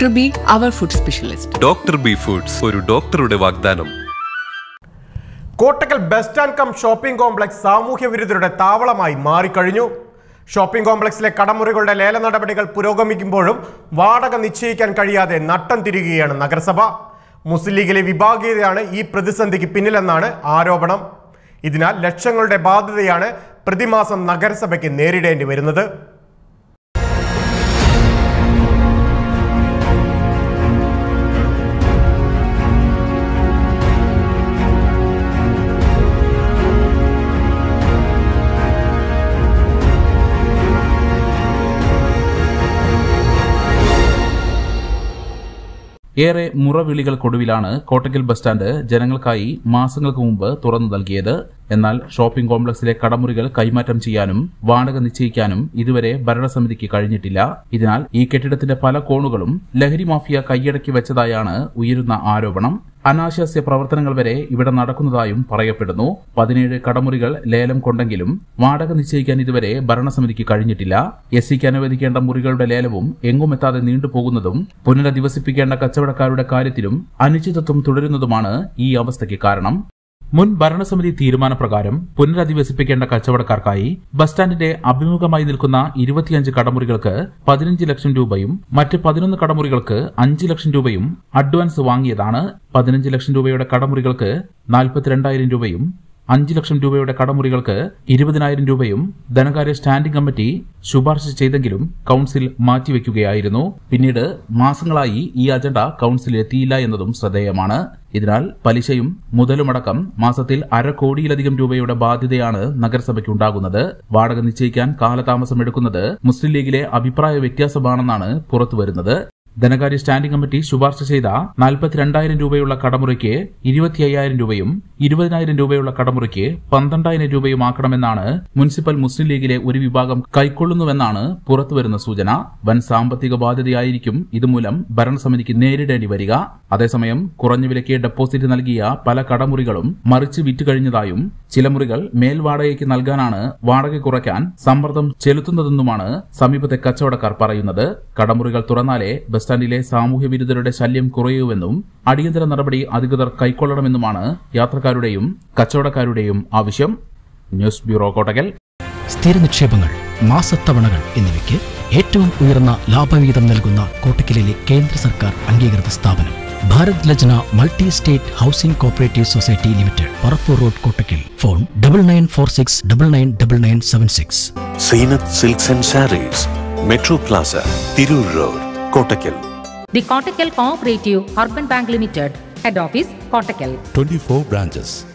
Dr. B, our food specialist. Doctor B foods ഒരു ഡോക്ടറുടെ വാഗ്ദാനം Kottakkal bus stand cum shopping complex സാമൂഹ്യ വിരുദ്ധരുടെ താവളമായി മാറിക്കഴിഞ്ഞു ഷോപ്പിംഗ് കോംപ്ലക്സിലെ കടമുറികളുടെ ലേല നടപടികൾ പുരോഗമിക്കുമ്പോഴും വാടക നിശ്ചയിക്കാൻ കഴിയാതെ നട്ടം തിരികുകയാണ് നഗരസഭ മുസ്ലിം ലീഗിലെ വിഭാഗീയതയാണ് ഈ പ്രതിസന്ധിക്ക് പിന്നിലെന്നാണ് ആരോപണം ഇതിനാൽ ലക്ഷങ്ങളുടെ ബാധ്യതയാണ് പ്രതിമാസം നഗരസഭയ്ക്ക് നേരിടേണ്ടി വരുന്നത് ഏറെ മുറവിളികൾക്കൊടുവിലാണ് കോട്ടക്കൽ ബസ് സ്റ്റാൻഡ് ജനങ്ങൾക്കായി മാസങ്ങൾക്ക് മുമ്പ് തുറന്നു നൽകിയത് എന്നാൽ ഷോപ്പിംഗ് കോംപ്ലക്സിലെ കടമുറികൾ കൈമാറ്റം ചെയ്യാനും വാടക നിശ്ചയിക്കാനും ഇതുവരെ ഭരണസമിതിക്ക് കഴിഞ്ഞിട്ടില്ല ഇതിനാൽ ഈ കെട്ടിടത്തിന്റെ പല കോണുകളും ലഹരി മാഫിയ കൈയടക്കി വെച്ചതായാണ് ഉയരുന്ന ആരോപണം അനാശാസ്യ പ്രവർത്തനങ്ങൾ വരെ ഇവിടെ നടക്കുന്നതായും പറയപ്പെടുന്നു പതിനേഴ് കടമുറികൾ ലേലം കൊണ്ടെങ്കിലും വാടക നിശ്ചയിക്കാൻ ഇതുവരെ ഭരണസമിതിക്ക് കഴിഞ്ഞിട്ടില്ല എസ് സിക്ക് അനുവദിക്കേണ്ട മുറികളുടെ ലേലവും എങ്ങുമെത്താതെ നീണ്ടുപോകുന്നതും പുനരധിവസിപ്പിക്കേണ്ട കച്ചവടക്കാരുടെ കാര്യത്തിലും അനിശ്ചിതത്വം തുടരുന്നതുമാണ് ഈ അവസ്ഥയ്ക്ക് കാരണം മുൻ ഭരണസമിതി തീരുമാനപ്രകാരം പുനരധിവസിപ്പിക്കേണ്ട കച്ചവടക്കാർക്കായി ബസ് സ്റ്റാൻഡിന്റെ അഭിമുഖമായി നിൽക്കുന്ന ഇരുപത്തിയഞ്ച് കടമുറികൾക്ക് പതിനഞ്ച് ലക്ഷം രൂപയും മറ്റ് പതിനൊന്ന് കടമുറികൾക്ക് അഞ്ച് ലക്ഷം രൂപയും അഡ്വാൻസ് വാങ്ങിയതാണ് പതിനഞ്ച് ലക്ഷം രൂപയുടെ കടമുറികൾക്ക് നാൽപ്പത്തിരണ്ടായിരം രൂപയും അഞ്ച് ലക്ഷം രൂപയുടെ കടമുറികൾക്ക് ഇരുപതിനായിരം രൂപയും ധനകാര്യ സ്റ്റാൻഡിംഗ് കമ്മിറ്റി ശുപാർശ ചെയ്തെങ്കിലും കൌൺസിൽ മാറ്റിവെക്കുകയായിരുന്നു പിന്നീട് മാസങ്ങളായി ഈ അജണ്ട കൌൺസിൽ എത്തിയില്ല എന്നതും ശ്രദ്ധേയമാണ് ഇതിനാൽ പലിശയും മുതലുമടക്കം മാസത്തിൽ അര കോടിയിലധികം രൂപയുടെ ബാധ്യതയാണ് നഗരസഭയ്ക്കുണ്ടാകുന്നത് വാടക നിശ്ചയിക്കാൻ കാലതാമസം എടുക്കുന്നത് മുസ്ലിം ലീഗിലെ അഭിപ്രായ വ്യത്യാസമാണെന്നാണ് പുറത്തുവരുന്നത് ധനകാര്യ സ്റ്റാൻഡിംഗ് കമ്മിറ്റി ശുപാർശ ചെയ്ത നാൽപ്പത്തിരണ്ടായിരം രൂപയുള്ള കടമുറിക്ക് ഇരുപത്തി അയ്യായിരം രൂപയും ഇരുപതിനായിരം രൂപയുള്ള കടമുറിക്ക് പന്ത്രണ്ടായിരം രൂപയും ആക്കണമെന്നാണ് മുനിസിപ്പൽ മുസ്ലിം ലീഗിലെ ഒരു വിഭാഗം കൈക്കൊള്ളുന്നുവെന്നാണ് പുറത്തുവരുന്ന സൂചന വൻ സാമ്പത്തിക ബാധ്യതയായിരിക്കും ഇതുമൂലം ഭരണസമിതിക്ക് നേരിടേണ്ടി വരിക അതേസമയം കുറഞ്ഞ വിലയ്ക്ക് ഡെപ്പോസിറ്റ് നൽകിയ പല കടമുറികളും മറിച്ച് വിറ്റുകഴിഞ്ഞതായും ചില മുറികൾ മേൽവാടകയ്ക്ക് നൽകാനാണ് വാടക കുറയ്ക്കാൻ സമ്മർദ്ദം ചെലുത്തുന്നതെന്നുമാണ് സമീപത്തെ കച്ചവടക്കാർ പറയുന്നത് കടമുറികൾ തുറന്നാലേ ബസ് സ്റ്റാൻഡിലെ സാമൂഹ്യ വിരുദ്ധരുടെ ശല്യം കുറയൂവെന്നും അടിയന്തര നടപടി അധികൃതർ കൈക്കൊള്ളണമെന്നുമാണ് യാത്രക്കാരുടെയും കച്ചവടക്കാരുടെയും ആവശ്യം ന്യൂസ് ബ്യൂറോ കോട്ടകൽ സ്ഥിര നിക്ഷേപങ്ങൾ മാസത്തവണകൾ എന്നിവയ്ക്ക് ഏറ്റവും ഉയർന്ന ലാഭവിഹിതം നൽകുന്ന കോട്ടക്കലിലെ കേന്ദ്ര സർക്കാർ അംഗീകൃത സ്ഥാപനം Bharat Lajna multi state housing cooperative society limited Parappur road Kottakkal phone double nine four six double nine double nine seven six Zeenath silks and sarees metro plaza Tirur road Kottakkal The Kottakkal Cooperative Urban Bank Limited, Head Office, Kottakkal. 24 branches